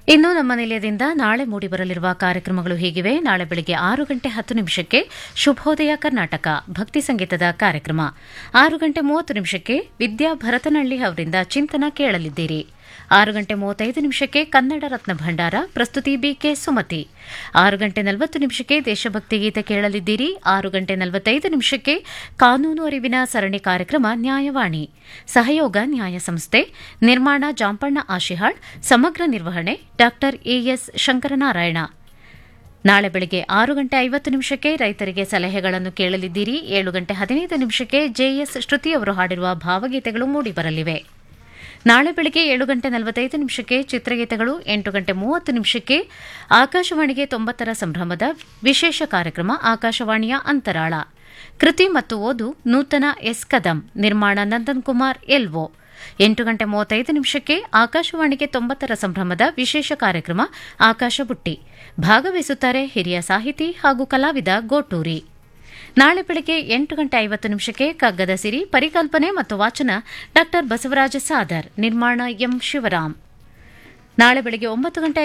ಇನ್ನು ನಮ್ಮ ನಿಲಯದಿಂದ ನಾಳೆ ಮೂಡಿಬರಲಿರುವ ಕಾರ್ಯಕ್ರಮಗಳು ಹೀಗಿವೆ ನಾಳೆ ಬೆಳಗ್ಗೆ ಆರು ಗಂಟೆ ಹತ್ತು ನಿಮಿಷಕ್ಕೆ ಶುಭೋದಯ ಕರ್ನಾಟಕ ಭಕ್ತಿ ಸಂಗೀತದ ಕಾರ್ಯಕ್ರಮ ಆರು ಗಂಟೆ ಮೂವತ್ತು ನಿಮಿಷಕ್ಕೆ ವಿದ್ಯಾ ಭರತನಹಳ್ಳಿ ಅವರಿಂದ ಚಿಂತನ ಕೇಳಲಿದ್ದೀರಿ ಆರು ಗಂಟೆ ಮೂವತ್ತೈದು ನಿಮಿಷಕ್ಕೆ ಕನ್ನಡ ರತ್ನ ಭಂಡಾರ ಪ್ರಸ್ತುತಿ ಬಿಕೆ ಸುಮತಿ ಆರು ಗಂಟೆ ನಲವತ್ತು ನಿಮಿಷಕ್ಕೆ ದೇಶಭಕ್ತಿ ಗೀತೆ ಕೇಳಲಿದ್ದೀರಿ ಆರು ಗಂಟೆ ನಲವತ್ತೈದು ನಿಮಿಷಕ್ಕೆ ಕಾನೂನು ಅರಿವಿನ ಸರಣಿ ಕಾರ್ಯಕ್ರಮ ನ್ಯಾಯವಾಣಿ ಸಹಯೋಗ ನ್ಯಾಯ ಸಂಸ್ಥೆ ನಿರ್ಮಾಣ ಜಾಂಪಣ್ಣ ಆಶಿಹಾಳ್ ಸಮಗ್ರ ನಿರ್ವಹಣೆ ಡಾ ಎಎಸ್ ಶಂಕರನಾರಾಯಣ ನಾಳೆ ಬೆಳಗ್ಗೆ ಆರು ಗಂಟೆ ಐವತ್ತು ನಿಮಿಷಕ್ಕೆ ರೈತರಿಗೆ ಸಲಹೆಗಳನ್ನು ಕೇಳಲಿದ್ದೀರಿ ಏಳು ಗಂಟೆ ಹದಿನೈದು ನಿಮಿಷಕ್ಕೆ ಜೆಎಸ್ ಶ್ರುತಿ ಅವರು ಹಾಡಿರುವ ಭಾವಗೀತೆಗಳು ಮೂಡಿಬರಲಿವೆ ನಾಳೆ ಬೆಳಗ್ಗೆ ಏಳು ಗಂಟೆ ನಲವತ್ತೈದು ನಿಮಿಷಕ್ಕೆ ಚಿತ್ರಗೀತೆಗಳು ಎಂಟು ಗಂಟೆ ಮೂವತ್ತು ನಿಮಿಷಕ್ಕೆ ಆಕಾಶವಾಣಿಗೆ ತೊಂಬತ್ತರ ಸಂಭ್ರಮದ ವಿಶೇಷ ಕಾರ್ಯಕ್ರಮ ಆಕಾಶವಾಣಿಯ ಅಂತರಾಳ ಕೃತಿ ಮತ್ತು ಓದು ನೂತನ ಎಸ್ ಕದಂ ನಿರ್ಮಾಣ ನಂದನ್ ಕುಮಾರ್ ಎಲ್ಒ ಎಂಟು ಗಂಟೆ ಮೂವತ್ತೈದು ನಿಮಿಷಕ್ಕೆ ಆಕಾಶವಾಣಿಗೆ ತೊಂಬತ್ತರ ಸಂಭ್ರಮದ ವಿಶೇಷ ಕಾರ್ಯಕ್ರಮ ಆಕಾಶ ಬುಟ್ಟಿ ಭಾಗವಹಿಸುತ್ತಾರೆ ಹಿರಿಯ ಸಾಹಿತಿ ಹಾಗೂ ಕಲಾವಿದ ಗೋಟೂರಿ ನಾಳೆ ಬೆಳಗ್ಗೆ ಎಂಟು ಗಂಟೆ ಐವತ್ತು ನಿಮಿಷಕ್ಕೆ ಕಗ್ಗದ ಸಿರಿ ಪರಿಕಲ್ಪನೆ ಮತ್ತು ವಾಚನ ಡಾ ಬಸವರಾಜ ಸಾದರ್ ನಿರ್ಮಾಣ ಎಂ ಶಿವರಾಮ್ ನಾಳೆ ಬೆಳಗ್ಗೆ ಒಂಬತ್ತು ಗಂಟೆ